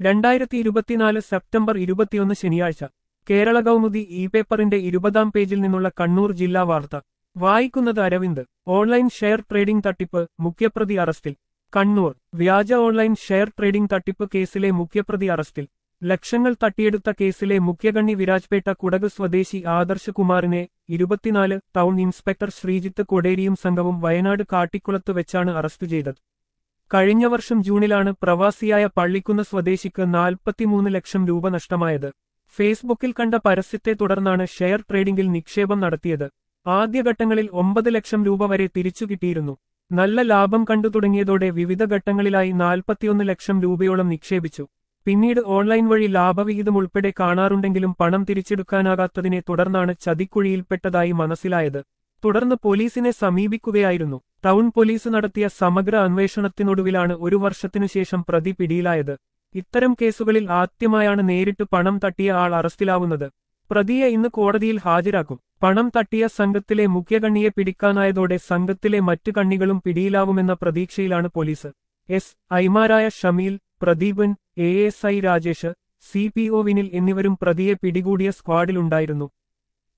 രണ്ടായിരത്തി ഇരുപത്തിനാല് സെപ്റ്റംബർ ഇരുപത്തിയൊന്ന് ശനിയാഴ്ച കേരള കൗമുദി ഇ പേപ്പറിന്റെ ഇരുപതാം പേജിൽ നിന്നുള്ള കണ്ണൂർ ജില്ലാ വാർത്ത വായിക്കുന്നത് അരവിന്ദ് ഓൺലൈൻ ഷെയർ ട്രേഡിംഗ് തട്ടിപ്പ് മുഖ്യപ്രതി അറസ്റ്റിൽ കണ്ണൂർ വ്യാജ ഓൺലൈൻ ഷെയർ ട്രേഡിംഗ് തട്ടിപ്പ് കേസിലെ മുഖ്യപ്രതി അറസ്റ്റിൽ ലക്ഷങ്ങൾ തട്ടിയെടുത്ത കേസിലെ മുഖ്യകണ്ണി വിരാജ്പേട്ട കുടക് സ്വദേശി ആദർശ് കുമാറിനെ ഇരുപത്തിനാല് ടൗൺ ഇൻസ്പെക്ടർ ശ്രീജിത്ത് കൊടേരിയും സംഘവും വയനാട് കാട്ടിക്കുളത്ത് വെച്ചാണ് അറസ്റ്റ് ചെയ്തത് കഴിഞ്ഞ വർഷം ജൂണിലാണ് പ്രവാസിയായ പള്ളിക്കുന്ന് സ്വദേശിക്ക് നാൽപ്പത്തിമൂന്ന് ലക്ഷം രൂപ നഷ്ടമായത് ഫേസ്ബുക്കിൽ കണ്ട പരസ്യത്തെ തുടർന്നാണ് ഷെയർ ട്രേഡിംഗിൽ നിക്ഷേപം നടത്തിയത് ആദ്യഘട്ടങ്ങളിൽ ഒമ്പത് ലക്ഷം രൂപ വരെ തിരിച്ചു കിട്ടിയിരുന്നു നല്ല ലാഭം കണ്ടു തുടങ്ങിയതോടെ വിവിധ ഘട്ടങ്ങളിലായി നാൽപ്പത്തിയൊന്ന് ലക്ഷം രൂപയോളം നിക്ഷേപിച്ചു പിന്നീട് ഓൺലൈൻ വഴി ലാഭവിഹിതം ഉൾപ്പെടെ കാണാറുണ്ടെങ്കിലും പണം തിരിച്ചെടുക്കാനാകാത്തതിനെ തുടർന്നാണ് ചതിക്കുഴിയിൽപ്പെട്ടതായി മനസ്സിലായത് തുടർന്ന് പോലീസിനെ സമീപിക്കുകയായിരുന്നു ടൗൺ പോലീസ് നടത്തിയ സമഗ്ര അന്വേഷണത്തിനൊടുവിലാണ് ഒരു വർഷത്തിനുശേഷം പ്രതി പിടിയിലായത് ഇത്തരം കേസുകളിൽ ആദ്യമായാണ് നേരിട്ട് പണം തട്ടിയ ആൾ അറസ്റ്റിലാവുന്നത് പ്രതിയെ ഇന്ന് കോടതിയിൽ ഹാജരാക്കും പണം തട്ടിയ സംഘത്തിലെ മുഖ്യകണ്ണിയെ പിടിക്കാനായതോടെ സംഘത്തിലെ മറ്റു കണ്ണികളും പിടിയിലാവുമെന്ന പ്രതീക്ഷയിലാണ് പോലീസ് എസ് ഐമാരായ Shameel Pradeepan A S I Rajesh C P O Vinil എന്നിവരും പ്രതിയെ പിടികൂടിയ സ്ക്വാഡിലുണ്ടായിരുന്നു